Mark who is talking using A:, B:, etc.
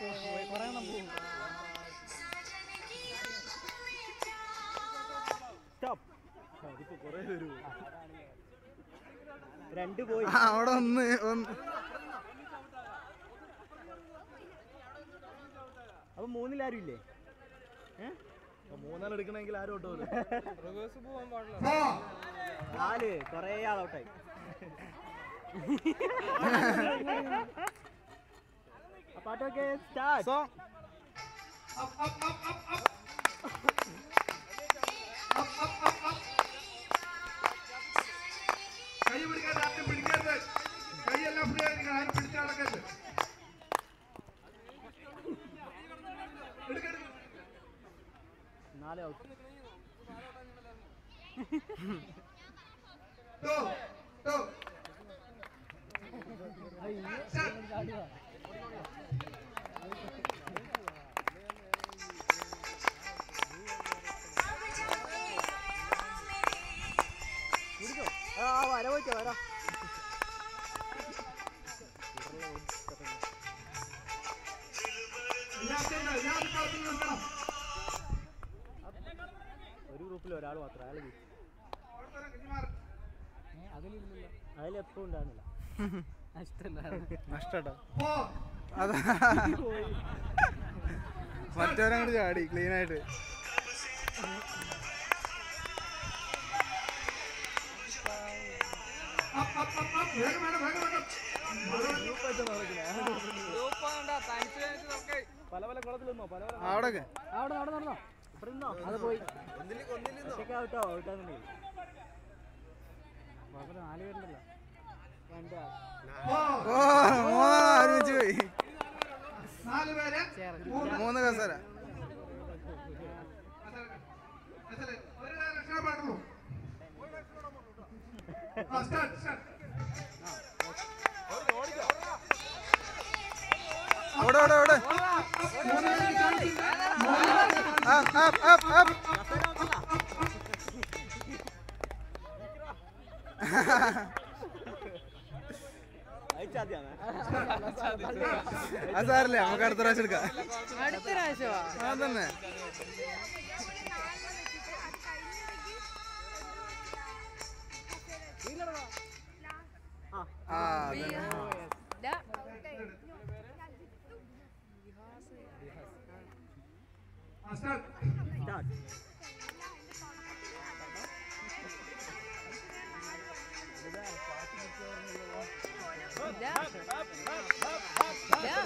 A: Stop രണ്ട് പോയി
B: ആ, അവിടെ ഒന്ന് ഒന്ന്
A: അപ്പൊ മൂന്നിലാരും ഇല്ലേ
B: മൂന്നാൾ എടുക്കണമെങ്കിൽ ആരും ഓട്ടോ
A: നാല് കൊറേ ആൾ ഔട്ടായി പാട്ടൊക്കെ സ്റ്റാർട്ട്
B: സോ
C: കൈ പിടിക്കാൻ ആരും പിടിക്കരുത് കൈയെല്ലാം ഫ്രീ ആയി നിങ്ങൾ ആരും പിടിച്ചു നടക്കരുത് എടുക്കരുത്
A: നാല് ഔട്ട്
C: ടോ ടോ
A: ആ വര പോയിട്ടോ വരാ
C: എല്ലാത്തിനും എല്ലാ കളത്തിൽ നിൽക്കണം
A: ഒരു ഗ്രൂപ്പിൽ ഒരാൾ മാത്രം അയാൾ
C: ഓരോരുത്തരും ഇനി മാറ്.
A: അതിലെപ്പോ ഉണ്ടാകുന്നില്ല
B: നഷ്ടട്ടോ
C: പോ
B: അതാ മറ്റവരങ്ങോട്ട് ചാടി ക്ലീൻ ആയിട്ട്
C: അപ്പ് അപ്പ് അപ്പ് അപ്പ് വേഗം വേണം വേഗം വേണം
B: പല പല കുളത്തിലൊന്നോ പല പല അവിടെയൊക്കെ
A: അവിടെ അവിടെ നടന്നോ ഇവിടെ നിന്നോ അത് പോയി ഒറ്റയ്ക്ക് ഔട്ടോ ഔട്ടാന്നുണ്ടെങ്കിൽ നാല് പേരുണ്ടല്ലോ രണ്ട് ആൾ.
C: പോ
B: ഓ മൂന്നാ ഒരുമിച്ച് പോയി
C: നാല് പേര് മൂന്ന്
B: മൂന്ന് കസര
C: അസല്, ഒരു രക്ഷ പാടുള്ളൂ ആ സ്റ്റാർട്ട് സ്റ്റാർട്ട്
B: അവിടെ അവിടെ അവിടെ
C: മൂന്ന് പേർക്ക് ചാൻസ് ഉണ്ട്
B: അപ്പ് അപ്പ് അപ്പ് അപ്പ്
A: അയച്ചാദ്യാണ്
B: അത് സാറില്ലേ നമുക്ക് അടുത്ത പ്രാവശ്യം എടുക്കാം
D: അടുത്ത പ്രാവശ്യമാ
B: അതന്നെ ആ അതന്നെ
D: ദാ,
C: ആ സ്റ്റാർട്ട്
A: സ്റ്റാർട്ട്
D: ദാ. ദാ.